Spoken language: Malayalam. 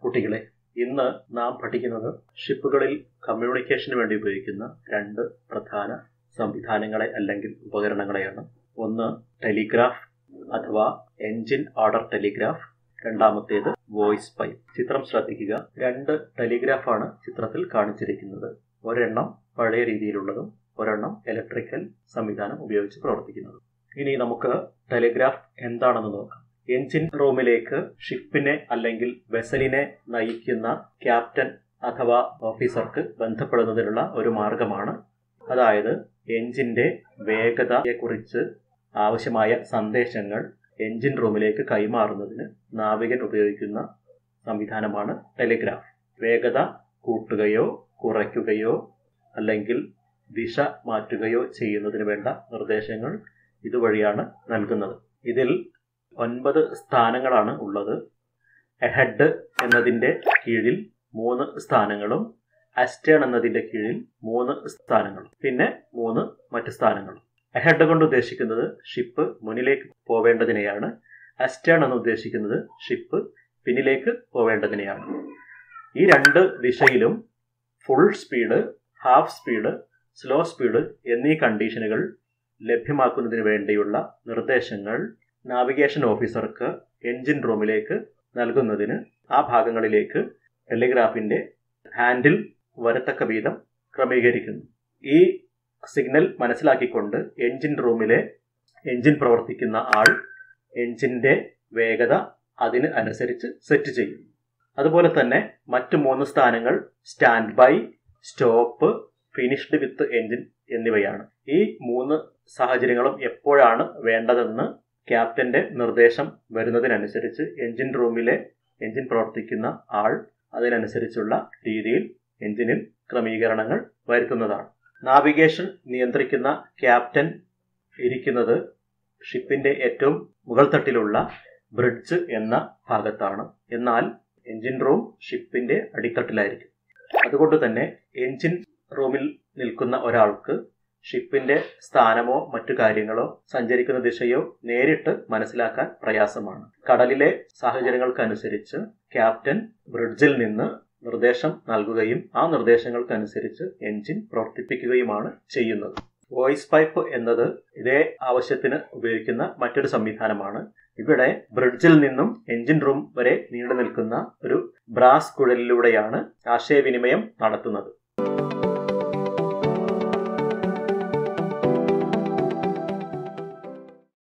കുട്ടികളെ ഇന്ന് നാം പഠിക്കുന്നത് ഷിപ്പുകളിൽ കമ്മ്യൂണിക്കേഷന് വേണ്ടി ഉപയോഗിക്കുന്ന രണ്ട് പ്രധാന സംവിധാനങ്ങളെ അല്ലെങ്കിൽ ഉപകരണങ്ങളെയാണ് ഒന്ന് ടെലിഗ്രാഫ് അഥവാ എൻജിൻ ഓർഡർ ടെലിഗ്രാഫ് രണ്ടാമത്തേത് വോയിസ് പൈപ്പ് ചിത്രം ശ്രദ്ധിക്കുക രണ്ട് ടെലിഗ്രാഫാണ് ചിത്രത്തിൽ കാണിച്ചിരിക്കുന്നത് ഒരെണ്ണം പഴയ രീതിയിലുള്ളതും ഒരെണ്ണം ഇലക്ട്രിക്കൽ സംവിധാനം ഉപയോഗിച്ച് പ്രവർത്തിക്കുന്നതും ഇനി നമുക്ക് ടെലിഗ്രാഫ് എന്താണെന്ന് നോക്കാം എഞ്ചിൻ റൂമിലേക്ക് ഷിപ്പിനെ അല്ലെങ്കിൽ വെസലിനെ നയിക്കുന്ന ക്യാപ്റ്റൻ അഥവാ ഓഫീസർക്ക് ബന്ധപ്പെടുന്നതിനുള്ള ഒരു മാർഗമാണ് അതായത് എഞ്ചിന്റെ വേഗതയെക്കുറിച്ച് ആവശ്യമായ സന്ദേശങ്ങൾ എഞ്ചിൻ റൂമിലേക്ക് കൈമാറുന്നതിന് നാവികൻ ഉപയോഗിക്കുന്ന സംവിധാനമാണ് ടെലിഗ്രാഫ് വേഗത കൂട്ടുകയോ കുറയ്ക്കുകയോ അല്ലെങ്കിൽ ദിശ മാറ്റുകയോ ചെയ്യുന്നതിന് വേണ്ട നിർദ്ദേശങ്ങൾ ഇതുവഴിയാണ് നൽകുന്നത് ഇതിൽ ഒൻപത് സ്ഥാനങ്ങളാണ് ഉള്ളത് എഹെഡ് എന്നതിൻ്റെ കീഴിൽ മൂന്ന് സ്ഥാനങ്ങളും അസ്റ്റേൺ എന്നതിൻ്റെ കീഴിൽ മൂന്ന് സ്ഥാനങ്ങളും പിന്നെ മൂന്ന് മറ്റ് സ്ഥാനങ്ങളും എഹെഡ് കൊണ്ട് ഉദ്ദേശിക്കുന്നത് ഷിപ്പ് മുന്നിലേക്ക് പോവേണ്ടതിനെയാണ് അസ്റ്റേൺ എന്ന് ഉദ്ദേശിക്കുന്നത് ഷിപ്പ് പിന്നിലേക്ക് പോവേണ്ടതിനെയാണ് ഈ രണ്ട് ദിശയിലും full speed half speed slow speed എന്നീ കണ്ടീഷനുകൾ ലഭ്യമാക്കുന്നതിന് വേണ്ടിയുള്ള നിർദ്ദേശങ്ങൾ നാവിഗേഷൻ ഓഫീസർക്ക് എൻജിൻ റൂമിലേക്ക് നൽകുന്നതിന് ആ ഭാഗങ്ങളിലേക്ക് ടെലിഗ്രാഫിന്റെ ഹാൻഡിൽ വരത്തക്ക വിധം ക്രമീകരിക്കുന്നു ഈ സിഗ്നൽ മനസ്സിലാക്കിക്കൊണ്ട് എൻജിൻ റൂമിലെ എൻജിൻ പ്രവർത്തിക്കുന്ന ആൾ എൻജിന്റെ വേഗത അതിന് അനുസരിച്ച് സെറ്റ് ചെയ്യും അതുപോലെ തന്നെ മറ്റു മൂന്ന് സ്ഥാനങ്ങൾ stand by stop finished with engine എന്നിവയാണ് ഈ മൂന്ന് സാഹചര്യങ്ങളും എപ്പോഴാണ് വേണ്ടതെന്ന് ക്യാപ്റ്റന്റെ നിർദ്ദേശം വരുന്നതിനനുസരിച്ച് എൻജിൻ റൂമിലെ എൻജിൻ പ്രവർത്തിക്കുന്ന ആൾ അതിനനുസരിച്ചുള്ള രീതിയിൽ എൻജിനിൽ ക്രമീകരണങ്ങൾ വരുത്തുന്നതാണ് നാവിഗേഷൻ നിയന്ത്രിക്കുന്ന ക്യാപ്റ്റൻ ഇരിക്കുന്നത് ഷിപ്പിന്റെ ഏറ്റവും മുകൾ തട്ടിലുള്ള ബ്രിഡ്ജ് എന്ന ഭാഗത്താണ് എന്നാൽ എൻജിൻ റൂം ഷിപ്പിന്റെ അടിത്തട്ടിലായിരിക്കും അതുകൊണ്ട് തന്നെ എൻജിൻ റൂമിൽ നിൽക്കുന്ന ഒരാൾക്ക് ഷിപ്പിന്റെ സ്ഥാനമോ മറ്റു കാര്യങ്ങളോ സഞ്ചരിക്കുന്ന ദിശയോ നേരിട്ട് മനസ്സിലാക്കാൻ പ്രയാസമാണ് കടലിലെ സാഹചര്യങ്ങൾക്കനുസരിച്ച് ക്യാപ്റ്റൻ ബ്രിഡ്ജിൽ നിന്ന് നിർദ്ദേശം നൽകുകയും ആ നിർദ്ദേശങ്ങൾക്കനുസരിച്ച് എൻജിൻ പ്രവർത്തിപ്പിക്കുകയുമാണ് ചെയ്യുന്നത് വോയിസ് പൈപ്പ് എന്നത് ഇതേ ആവശ്യത്തിന് ഉപയോഗിക്കുന്ന മറ്റൊരു സംവിധാനമാണ് ഇവിടെ ബ്രിഡ്ജിൽ നിന്നും എൻജിൻ റൂം വരെ നീണ്ടു നിൽക്കുന്ന ഒരു ബ്രാസ് കുഴലിലൂടെയാണ് ആശയവിനിമയം നടത്തുന്നത്